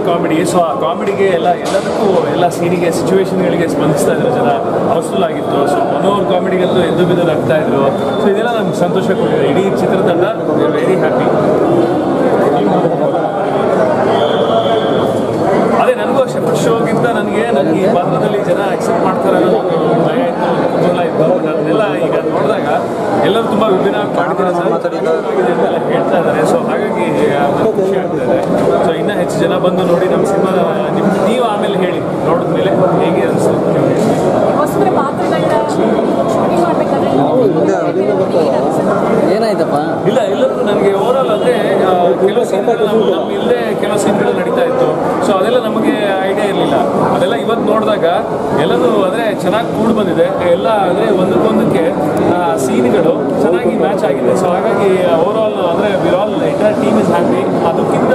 comedy so ಆ ಕಾಮಿಡಿಗೆ ಎಲ್ಲ ಎಲ್ಲದಕ್ಕೂ ಎಲ್ಲ ಸೀನಿಗೆ ಸಿಚುವೇಶನ್ಗಳಿಗೆ ಸ್ಪಂದಿಸ್ತಾ ಇದ್ರು ಜನ ಹೌಸ್ಫುಲ್ ಆಗಿತ್ತು ಸೊ ಮನೋಹರ್ ಕಾಮಿಡಿಗಂತೂ ಎದ್ದು ಬಿದ್ದು ಆಗ್ತಾ ಇದ್ರು ಸೊ ಇದೆಲ್ಲ ನಮ್ಗೆ ಸಂತೋಷ ಕೊಟ್ಟಿದೆ ಇಡೀ ಚಿತ್ರತಂಡ ವೆರಿ ಹ್ಯಾಪಿ ಅದೇ ನನಗೂ ಅಷ್ಟೇ ಫಸ್ಟ್ ಶೋಗಿಂತ ನನಗೆ ನನಗೆ ಈ ಪಾತ್ರದಲ್ಲಿ ಜನ ಅಕ್ಸೆಪ್ಟ್ ಮಾಡ್ತಾರೆ ಅನ್ನೋ ಒಂದು ಭಯ ಇತ್ತು ಒಂದು ಕುತೂಹಲ ಇತ್ತು But ಅದನ್ನೆಲ್ಲ ಈಗ ನೋಡಿದಾಗ ಎಲ್ಲರೂ ತುಂಬ ವಿಭಿನ್ನವಾಗಿ ಮಾಡಿದ್ದಾರೆ ಸರ್ ಆಗಿದೆ ಅಂತೆಲ್ಲ ಹೇಳ್ತಾ ಇದ್ದಾರೆ ಸೊ ಹಾಗಾಗಿ ನನಗೆ ಖುಷಿ ಆಗ್ತಾ ಇದೆ ಸೊ ಇನ್ನೂ ಹೆಚ್ಚು ಜನ ಬಂದು ನೋಡಿ ನಮ್ಮ ಸಿನಿಮಾ ನಿಮ್ಮ ನೀವು ಆಮೇಲೆ ಹೇಳಿ ನೋಡಿದ್ಮೇಲೆ ಹೇಗೆ ಅನಿಸ್ತು ನೀವು ಹೇಳಿ ಹೊಸಬರ ಪಾತ್ರಗಳನ್ನ ಶೂಟಿಂಗ್ ಮಾಡಬೇಕಾದ್ರೆ ಏನಾಯ್ತಪ್ಪ ಇಲ್ಲ ಎಲ್ಲರಿಗೂ ನನಗೆ ಓವರಾಲ್ ಅಂದರೆ ಕೆಲವು ಸೀನ್ಗಳು ನಮ್ಮ ನಮ್ಮ ಇಲ್ಲದೆ ಕೆಲವು ಸೀನ್ಗಳು ನಡೀತಾ ಇತ್ತು ಸೊ ಅದೆಲ್ಲ ನಮಗೆ ಐಡಿಯಾ ಇರಲಿಲ್ಲ ಅದೆಲ್ಲ ಇವತ್ತು ನೋಡಿದಾಗ ಎಲ್ಲದೂ ಅಂದರೆ ಚೆನ್ನಾಗಿ ಕೂಡಿ ಬಂದಿದೆ ಎಲ್ಲ ಅಂದರೆ ಒಂದಕ್ಕೊಂದಕ್ಕೆ ಸೀನ್ಗಳು ಚೆನ್ನಾಗಿ ಮ್ಯಾಚ್ ಆಗಿದೆ ಸೊ ಹಾಗಾಗಿ ಓವರಾಲ್ ಅಂದರೆ we're all entire team is happy ಅದಕ್ಕಿಂತ